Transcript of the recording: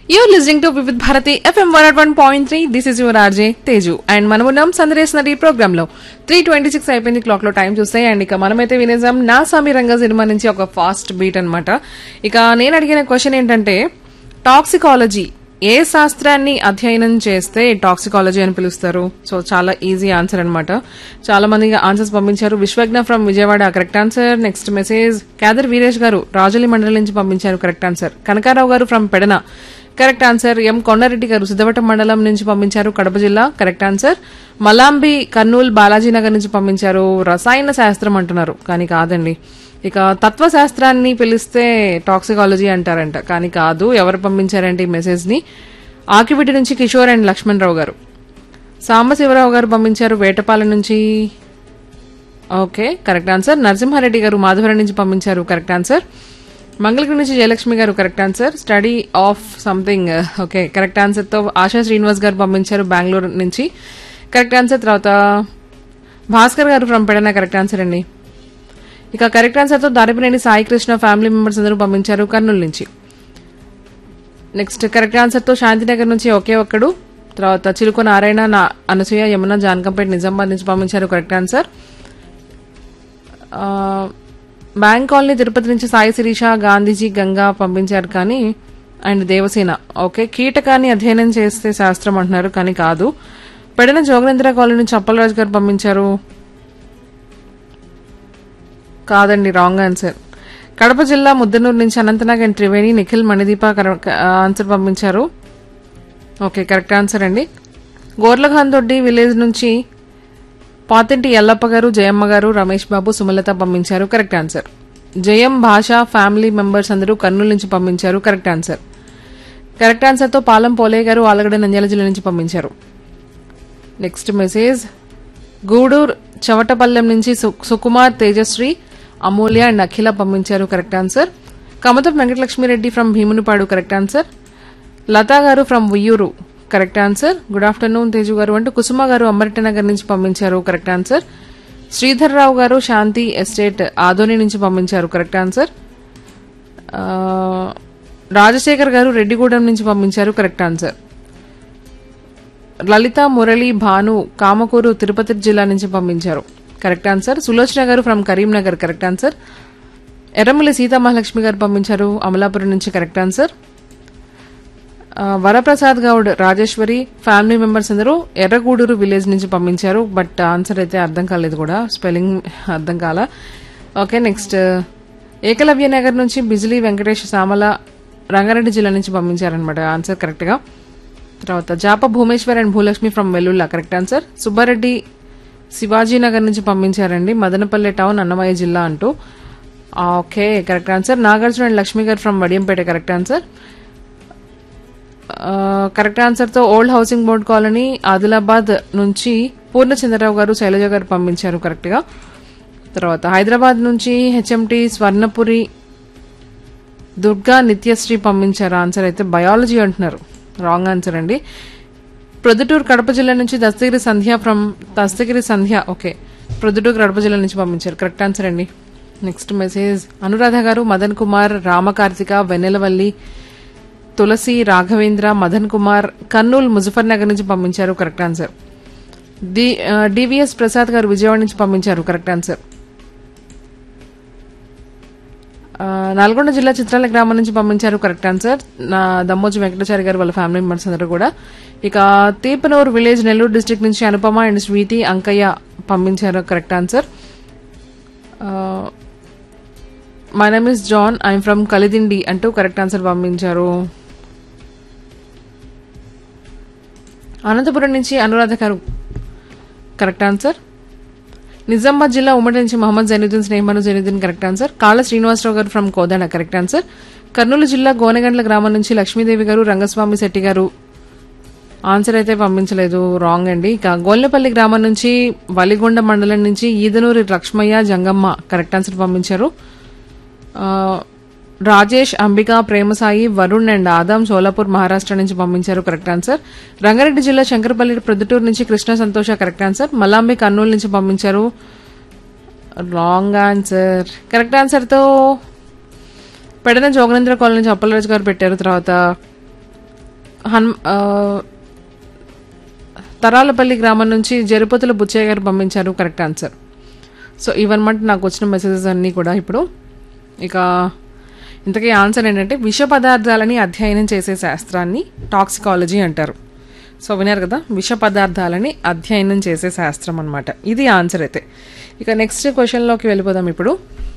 You're listening to Vivid Bharati FM 101.3. This is your RJ Teju. And మనం ఉన్నాం సందరేస్ నది ప్రోగ్రామ్ లో త్రీ ట్వంటీ సిక్స్ అయిపోయింది క్లాక్ లో టైం చూస్తే అండ్ ఇక మనమైతే వినేసాం నా సామి రంగ సినిమా నుంచి ఒక ఫాస్ట్ బీట్ అన్నమాట ఇక నేను అడిగిన క్వశ్చన్ ఏంటంటే టాక్సికాలజీ ఏ శాస్త్రాన్ని అధ్యయనం చేస్తే టాక్సికాలజీ అని పిలుస్తారు సో చాలా ఈజీ ఆన్సర్ అన్నమాట చాలా మంది ఆన్సర్స్ పంపించారు Vishwagna from Vijayawada correct answer next message Khader Veeresh గారు రాజులి మండలి నుంచి పంపించారు కరెక్ట్ ఆన్సర్ కనకారావు గారు from Pedana correct answer M Kondareddy గారు సిద్ధవటం మండలం నుంచి పంపించారు కడప జిల్లా కరెక్ట్ ఆన్సర్ మలాంబి కర్నూలు బాలాజీ నగర్ నుంచి పంపించారు రసాయన శాస్త్రం అంటున్నారు కానీ కాదండి ఇక తత్వశాస్త్రాన్ని పిలిస్తే టాక్సికాలజీ అంటారంట కానీ కాదు ఎవరు పంపించారంటే ఈ మెసేజ్ ని ఆకివిటి నుంచి కిషోర్ అండ్ లక్ష్మణ్ రావు గారు సాంబశివరావు గారు పంపించారు వేటపాలెం నుంచి ఓకే కరెక్ట్ ఆన్సర్ నరసింహారెడ్డి గారు మాధవరం నుంచి పంపించారు కరెక్ట్ ఆన్సర్ మంగళగిరి నుంచి జయలక్ష్మి గారు correct answer study of something okay correct answer తో ఆశా శ్రీనివాస్ గారు పంపించారు బెంగళూరు నుంచి కరెక్ట్ ఆన్సర్ తర్వాత భాస్కర్ గారు ఫ్రమ్ పెడన కరెక్ట్ ఆన్సర్ అండి ఇక కరెక్ట్ ఆన్సర్ తో దారిపినేని సాయి కృష్ణ ఫ్యామిలీ మెంబర్స్ అందరూ పంపించారు కర్నూలు నుంచి నెక్స్ట్ కరెక్ట్ ఆన్సర్ తో శాంతినగర్ నుంచి ఒకే ఒక్కడు తర్వాత చిలుక నారాయణ నా అనసూయ యమున జాన్కంపేట నిజామాబాద్ నుంచి పంపించారు కరెక్ట్ ఆన్సర్ ఆ, బ్యాంక్ కాలనీ తిరుపతి నుంచి సాయి శిరీష గాంధీజీ గంగా పంపించారు కానీ అండ్ దేవసేన ఓకే కీటకాన్ని అధ్యయనం చేస్తే శాస్త్రం అంటున్నారు కానీ కాదు పెడన జోగనేంద్ర కాలనీ నుంచి అప్పలరాజు గారు పంపించారు కాదండి రాంగ్ ఆన్సర్ కడప జిల్లా ముద్దనూరు నుంచి అనంతనాగ్ అండ్ త్రివేణి నిఖిల్ మణిదీప కర- క- ఆన్సర్ పంపించారు ఓకే కరెక్ట్ ఆన్సర్ అండి గోర్లఖాన్ దొడ్డి విలేజ్ నుంచి పాతింటి ఎల్లప్ప గారు జయమ్మ గారు రమేష్ బాబు సుమలత పంపించారు కరెక్ట్ ఆన్సర్ జయం భాష ఫ్యామిలీ మెంబర్స్ అందరూ కర్నూలు నుంచి పంపించారు కరెక్ట్ ఆన్సర్ కరెక్ట్ ఆన్సర్ తో పాలెం పోలే గారు ఆలగడ్డ నంద్యాల జిల్లా నుంచి పంపించారు నెక్స్ట్ మెసేజ్ గూడూరు చవటపల్లెం నుంచి సు- సుకుమార్ తేజశ్రీ అమూల్య అండ్ అఖిల పంపించారు correct answer Kamatam Venkatalakshmireddy from Bhimunipadu correct answer Latha గారు from Uyyuru correct answer good afternoon Teju గారు అంటూ కుసుమ గారు అమరట నగర్ నుంచి పంపించారు కరెక్ట్ ఆన్సర్ శ్రీధర్ రావు గారు శాంతి ఎస్టేట్ ఆదోని నుంచి పంపించారు కరెక్ట్ ఆన్సర్ ఆ, రాజశేఖర్ గారు రెడ్డిగూడెం నుంచి పంపించారు కరెక్ట్ ఆన్సర్ లలిత మురళి భాను కామకూరు తిరుపతి జిల్లా నుంచి పంపించారు కరెక్ట్ ఆన్సర్ సులోచన గారు from Karimnagar correct answer Erramalli Seethamahalakshmi గారు పంపించారు అమలాపురం నుంచి కరెక్ట్ ఆన్సర్ ఆ, వరప్రసాద్ గౌడ్ రాజేశ్వరి ఫ్యామిలీ మెంబర్స్ అందరూ ఎర్రగూడూరు విలేజ్ నుంచి పంపించారు బట్ ఆన్సర్ అయితే అర్థం కాలేదు కూడా స్పెల్లింగ్ అర్థం కాల ఓకే నెక్స్ట్ ఏకలవ్య నగర్ నుంచి బిజిలీ వెంకటేష్ సామల రంగారెడ్డి జిల్లా నుంచి పంపించారనమాట ఆన్సర్ కరెక్ట్ గా తర్వాత Japa Bhumeshwar and Bhulakshmi from Vellulla correct answer Subbareddy Shivajinagar నుంచి పంపించారండి మదనపల్లె టౌన్ అన్నమయ్య జిల్లా అంటూ ఆ, okay correct answer Nagarjuna and Lakshmi గారు ఫ్రమ్ వడియంపేట కరెక్ట్ ఆన్సర్ ఆ, కరెక్ట్ ఆన్సర్ తో old housing board colony Adilabad నుంచి పూర్ణచంద్రరావు గారు శైలజ గారు పంపించారు కరెక్ట్ గా తర్వాత హైదరాబాద్ నుంచి హెచ్ఎంటి స్వర్ణపురి దుర్గా నిత్యశ్రీ పంపించారు ఆన్సర్ అయితే బయాలజీ అంటున్నారు రాంగ్ ఆన్సర్ అండి ప్రొద్దుటూరు కడప జిల్లా నుంచి దస్తగిరి సంధ్య ఫ్రమ్ దస్తగిరి సంధ్య ఓకే ప్రొద్దుటూరు కడప జిల్లా నుంచి పంపించారు కరెక్ట్ ఆన్సర్ అండి నెక్స్ట్ మెసేజ్ అనురాధ గారు మదన్ కుమార్ రామకార్తిక వెన్నెలవల్లి తులసి రాఘవేంద్ర మదన్ కుమార్ కర్నూలు ముజఫర్ నగర్ నుంచి పంపించారు correct answer D D V S Prasad గారు విజయవాడ నుంచి పంపించారు కరెక్ట్ ఆన్సర్ ఆ, నల్గొండ జిల్లా చిత్రాల గ్రామం నుంచి పంపించారు కరెక్ట్ ఆన్సర్ నా దమ్మోజు వెంకటాచారి గారు వాళ్ళ ఫ్యామిలీ మెంబర్స్ అందరూ కూడా ఇక తీపనూరు విలేజ్ నెల్లూరు డిస్ట్రిక్ట్ నుంచి అనుపమ అండ్ స్వీతి అంకయ్య పంపించారు correct answer my name is John I'm from Kalidindi అంటూ కరెక్ట్ ఆన్సర్ పంపించారు అనంతపురం నుంచి అనురాధ గారు కరెక్ట్ ఆన్సర్ నిజామాబాద్ జిల్లా ఉమ్మడి నుంచి మహమ్మద్ జైనుద్దీన్ స్నేహమను జైనుద్దీన్ కరెక్ట్ ఆన్సర్ కాళ్ళ శ్రీనివాసరావు గారు from Kodad correct answer Kurnool జిల్లా గోనెగండ్ల గ్రామం నుంచి లక్ష్మీదేవి గారు రంగస్వామి శెట్టి గారు ఆన్సర్ అయితే పంపించలేదు రాంగ్ అండి ఇక గోల్లపల్లి గ్రామం నుంచి వలిగొండ మండలం నుంచి ఈదనూరి లక్ష్మయ్య జంగమ్మ కరెక్ట్ ఆన్సర్ పంపించారు ఆ, రాజేష్ అంబిక ప్రేమసాయి వరుణ్ అండ్ ఆదాం సోలాపూర్ మహారాష్ట్ర నుంచి పంపించారు కరెక్ట్ ఆన్సర్ రంగారెడ్డి జిల్లా శంకరపల్లి ప్రొద్దుటూరు నుంచి కృష్ణ సంతోష కరెక్ట్ ఆన్సర్ మల్లాంబి కర్నూలు నుంచి పంపించారు రాంగ్ ఆన్సర్ కరెక్ట్ ఆన్సర్ తో పెడన జోగనేంద్ర కాలనీ నుంచి అప్పలరాజు గారు పెట్టారు తర్వాత హన్ ఆ, తరాలపల్లి గ్రామం నుంచి జరుపతుల బుచ్చయ్య గారు పంపించారు కరెక్ట్ ఆన్సర్ సో ఇవన్నమాట నాకు వచ్చిన మెసేజెస్ అన్నీ కూడా ఇప్పుడు ఇక ఇంతకీ ఆన్సర్ ఏంటంటే విష పదార్థాలని అధ్యయనం చేసే శాస్త్రాన్ని టాక్సికాలజీ అంటారు సో విన్నారు కదా విష పదార్థాలని అధ్యయనం చేసే శాస్త్రం అనమాట ఇది ఆన్సర్ అయితే ఇక నెక్స్ట్ క్వశ్చన్లోకి వెళ్ళిపోదాం ఇప్పుడు